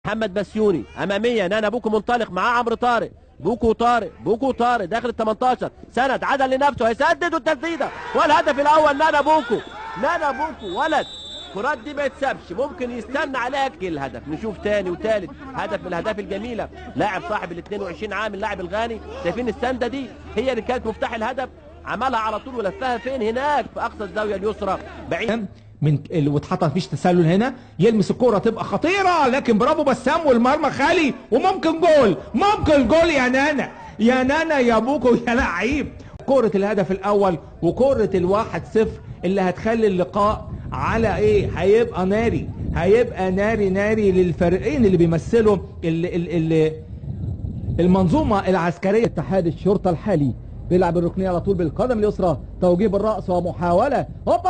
محمد بسيوني اماميه نانا بوكو منطلق معاه عمرو طارق بوكو طارق بوكو طارق داخل ال 18 سند عدل لنفسه هيسدد والتسديده والهدف الاول نانا بوكو نانا بوكو ولد الكرات دي ما يتسابش ممكن يستنى عليها الهدف نشوف تاني وتالت هدف من الاهداف الجميله لاعب صاحب ال 22 عام اللاعب الغاني شايفين السنده دي هي اللي كانت مفتاح الهدف عملها على طول ولفها فين هناك في اقصى الزاويه اليسرى بعيد من ال- واتحط مفيش تسلل هنا يلمس الكوره تبقى خطيره لكن برافو بسام والمرمى خالي وممكن جول ممكن جول يا نانا يا نانا يا بوكو يا لعيب كرة الهدف الاول وكرة الواحد صفر اللي هتخلي اللقاء على ايه هيبقى ناري هيبقى ناري ناري للفريقين اللي بيمثلوا ال ال ال المنظومة العسكرية اتحاد الشرطة الحالي بيلعب الركنية على طول بالقدم اليسرى توجيه بالرأس ومحاولة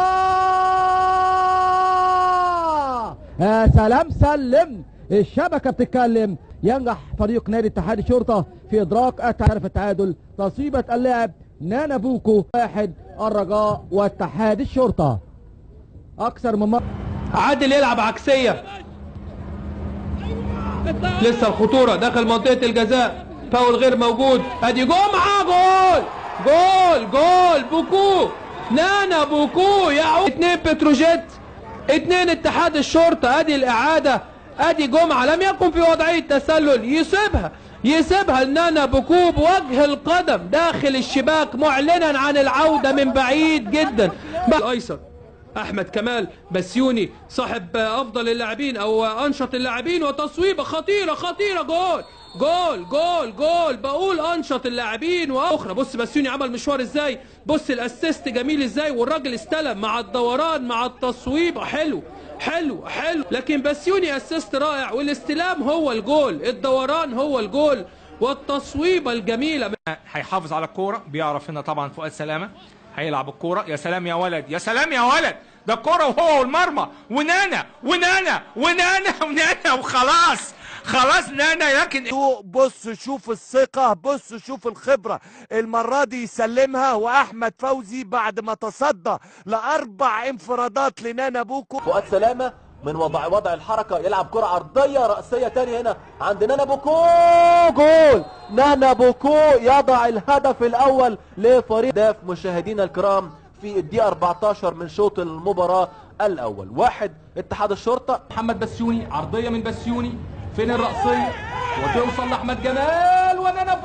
هوبا يا سلام سلم الشبكة بتتكلم ينجح فريق نادي اتحاد الشرطة في إدراك التعرف التعادل تصيبة اللاعب نانا بوكو واحد الرجاء واتحاد الشرطة أكثر من مرة عادل يلعب عكسية لسه الخطورة داخل منطقة الجزاء فاول غير موجود ادي جمعة جول جول جول بوكو نانا بوكو يعود اتنين بتروجيت اتنين اتحاد الشرطة ادي الاعادة ادي جمعة لم يكن في وضعية تسلل يسيبها يسيبها لنانا بوكو بوجه القدم داخل الشباك معلنا عن العودة من بعيد جدا الايسر احمد كمال بسيوني صاحب افضل اللاعبين او انشط اللاعبين وتصويبه خطيره خطيره جول جول جول جول بقول انشط اللاعبين واخرى بص بسيوني عمل مشوار ازاي بص الاسيست جميل ازاي والراجل استلم مع الدوران مع التصويب حلو حلو حلو لكن بسيوني اسيست رائع والاستلام هو الجول الدوران هو الجول والتصويبه الجميله هيحافظ على الكوره بيعرف هنا طبعا فؤاد سلامه هيلعب الكوره يا سلام يا ولد يا سلام يا ولد ده الكوره وهو والمرمى ونانا ونانا ونانا ونانا وخلاص خلاص نانا لكن شو- بص شوف الثقة بص شوف الخبرة المرة دي يسلمها وأحمد فوزي بعد ما تصدى لأربع انفرادات لنانا بوكو فؤاد سلامه من وضع وضع الحركه يلعب كره عرضيه راسيه تاني هنا عند نانا بوكو جول نانا بوكو يضع الهدف الاول لفريق داف مشاهدينا الكرام في الدقيقه 14 من شوط المباراه الاول واحد اتحاد الشرطه محمد بسيوني عرضيه من بسيوني فين الرأسية وتوصل لأحمد جمال ونانا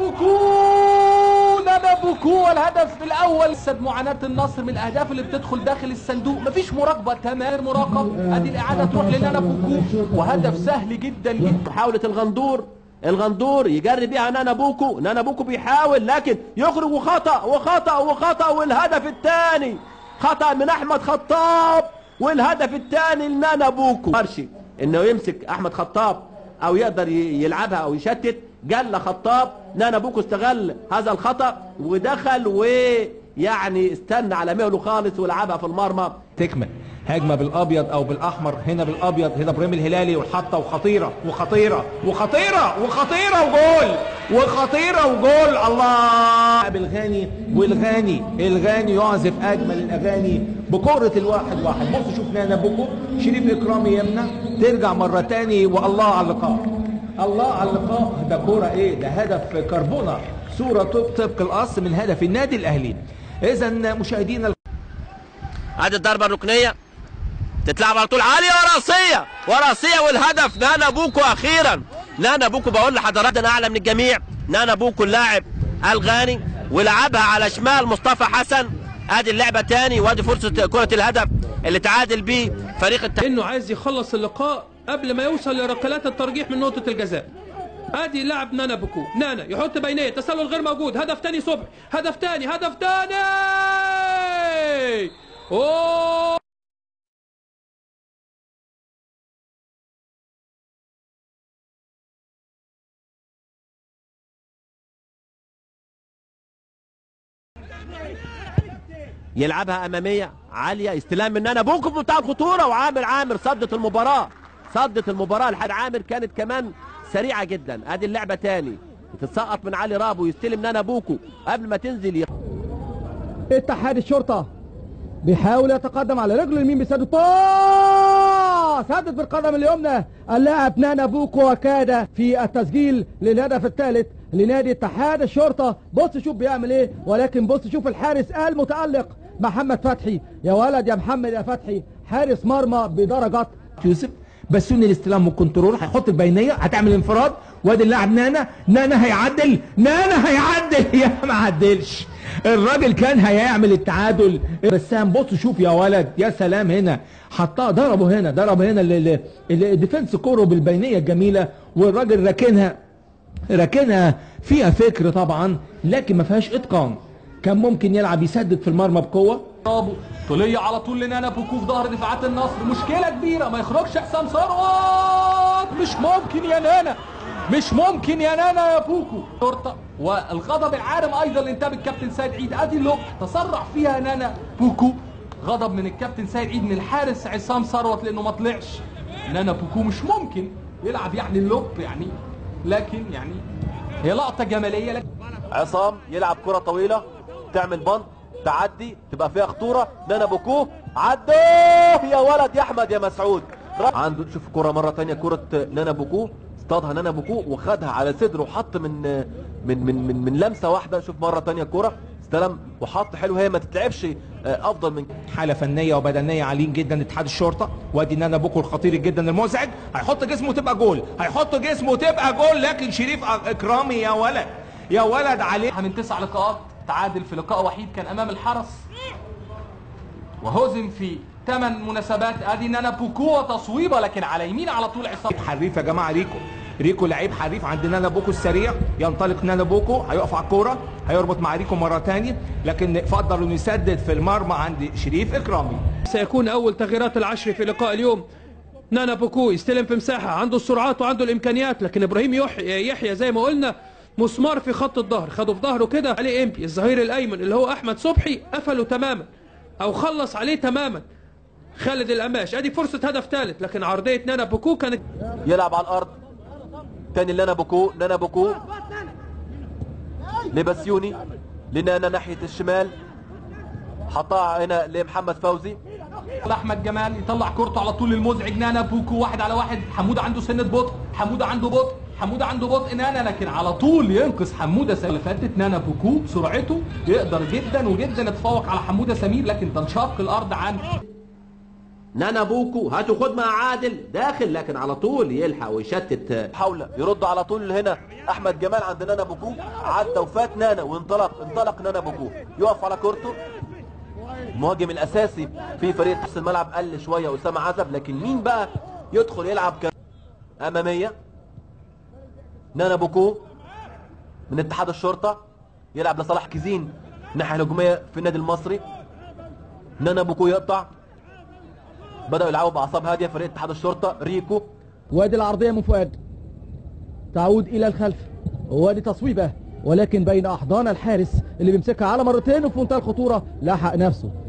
بوكو نانا بوكو الهدف الأول سد معاناة النصر من الأهداف اللي بتدخل داخل الصندوق مفيش مراقبة تمام مراقب أدي الإعادة تروح لنانا بوكو وهدف سهل جدا جدا محاوله الغندور الغندور يجري بيها نانا بوكو نانا بوكو بيحاول لكن يخرج وخطا وخطا وخطا والهدف الثاني خطا من احمد خطاب والهدف الثاني لنانا بوكو مرشي انه يمسك احمد خطاب او يقدر ي- يلعبها او يشتت جل خطاب نانا بوكو استغل هذا الخطا ودخل ويعني استنى على مهله خالص ولعبها في المرمى تكمل هجمه بالابيض او بالاحمر هنا بالابيض هنا ابراهيم الهلالي والحطه وخطيره وخطيره وخطيره وخطيره وجول وخطيره وجول الله بالغاني والغاني الغاني يعزف اجمل الاغاني بكره الواحد واحد بص شوف نانا بوكو شريف اكرامي يمنى ترجع مره تاني والله على اللقاء الله على اللقاء ده كوره ايه ده هدف كربونه صوره طبق الاصل من هدف النادي الاهلي اذا مشاهدينا ادي الضربه الركنيه تتلعب على طول عاليه وراسيه وراسيه والهدف نانا بوكو اخيرا نانا بوكو بقول لحضراتنا اعلى من الجميع نانا بوكو اللاعب الغاني ولعبها على شمال مصطفى حسن ادي اللعبه تاني وادي فرصه كره الهدف اللي تعادل بيه فريق الت... انه عايز يخلص اللقاء قبل ما يوصل لركلات الترجيح من نقطة الجزاء ادي لاعب نانا بوكو نانا يحط بينيه تسلل غير موجود هدف تاني صبح هدف تاني هدف تاني اوه يلعبها اماميه عاليه استلام من نانا بوكو في منتهى الخطوره وعامر عامر صدت المباراه صدت المباراه الحاج عامر كانت كمان سريعه جدا ادي اللعبه تاني تتسقط من علي رابو يستلم نانا بوكو قبل ما تنزل ي... اتحاد الشرطة بيحاول يتقدم على رجله اليمين بسد طار اه سدد بالقدم اليمنى اللاعب نانا بوكو وكاد في التسجيل للهدف الثالث لنادي اتحاد الشرطة بص شوف بيعمل ايه ولكن بص شوف الحارس المتألق محمد فتحي يا ولد يا محمد يا فتحي حارس مرمى بدرجات يوسف بسوني الاستلام والكنترول هيحط البينيه هتعمل انفراد وادي اللاعب نانا نانا هيعدل نانا هيعدل يا ما عدلش الراجل كان هيعمل التعادل بسام بص شوف يا ولد يا سلام هنا حطها ضربه هنا ضرب هنا ال- ال- ال- الديفنس كوره بالبينيه الجميله والراجل راكنها راكنها فيها فكر طبعا لكن ما فيهاش اتقان كان ممكن يلعب يسدد في المرمى بقوه برافو طولية على طول لنانا بوكو في ظهر دفاعات النصر مشكلة كبيرة ما يخرجش حسام ثروت مش ممكن يا نانا مش ممكن يا نانا يا بوكو شرطة والغضب العارم ايضا لانتاب الكابتن سيد عيد ادي اللوب تسرع فيها نانا بوكو غضب من الكابتن سيد عيد من الحارس عصام ثروت لانه ما طلعش نانا بوكو مش ممكن يلعب يعني اللوب يعني لكن يعني هي لقطة جمالية لكن عصام يلعب كرة طويلة تعمل بند تعدي تبقى فيها خطورة نانا بوكو عدوا يا ولد يا احمد يا مسعود عنده شوف كرة مرة تانية كرة نانا بوكو اصطادها نانا بوكو وخدها على صدره وحط من من من من, من لمسة واحدة شوف مرة تانية كرة استلم وحط حلو هي ما تتلعبش آه، افضل من حاله فنيه وبدنيه عاليين جدا اتحاد الشرطه وادي نانا بوكو الخطير جدا المزعج هيحط جسمه تبقى جول هيحط جسمه تبقى جول لكن شريف اكرامي يا ولد يا ولد عليه من تسع لقاءات تعادل في لقاء وحيد كان امام الحرس وهزم في ثمان مناسبات ادي نانا بوكو وتصويبه لكن على يمين على طول عصام حريف يا جماعه ريكو ريكو لعيب حريف عند نانا بوكو السريع ينطلق نانا بوكو هيقف على الكوره هيربط مع ريكو مره تانية لكن فضل انه يسدد في المرمى عند شريف اكرامي سيكون اول تغييرات العشر في لقاء اليوم نانا بوكو يستلم في مساحه عنده السرعات وعنده الامكانيات لكن ابراهيم يحيى يحيى زي ما قلنا مسمار في خط الظهر خده في ظهره كده علي امبي الظهير الايمن اللي هو احمد صبحي قفله تماما او خلص عليه تماما خالد القماش ادي فرصه هدف ثالث لكن عرضيه نانا بوكو كانت يلعب على الارض تاني لنا بوكو نانا بوكو لبسيوني لنانا ناحية الشمال حطها هنا لمحمد فوزي احمد جمال يطلع كورته على طول المزعج نانا بوكو واحد على واحد حموده عنده سنه بطء حموده عنده بطء حموده عنده بطء نانا لكن على طول ينقذ حموده السنه اللي فاتت نانا بوكو سرعته يقدر جدا وجدا يتفوق على حموده سمير لكن تنشق الارض عن نانا بوكو هاتوا خد مع عادل داخل لكن على طول يلحق ويشتت حاولة يرد على طول هنا احمد جمال عند نانا بوكو عدى وفات نانا وانطلق انطلق نانا بوكو يقف على كورته المهاجم الاساسي في فريق نص الملعب قل شويه اسامه عزب لكن مين بقى يدخل يلعب ك... اماميه نانا بوكو من اتحاد الشرطه يلعب لصلاح كزين الناحيه الهجوميه في النادي المصري نانا بوكو يقطع بدأوا يلعبوا بأعصاب هادية فريق اتحاد الشرطة ريكو وادي العرضية من فؤاد تعود الى الخلف وادي تصويبه ولكن بين احضان الحارس اللي بيمسكها على مرتين وفي منتهى الخطورة لحق نفسه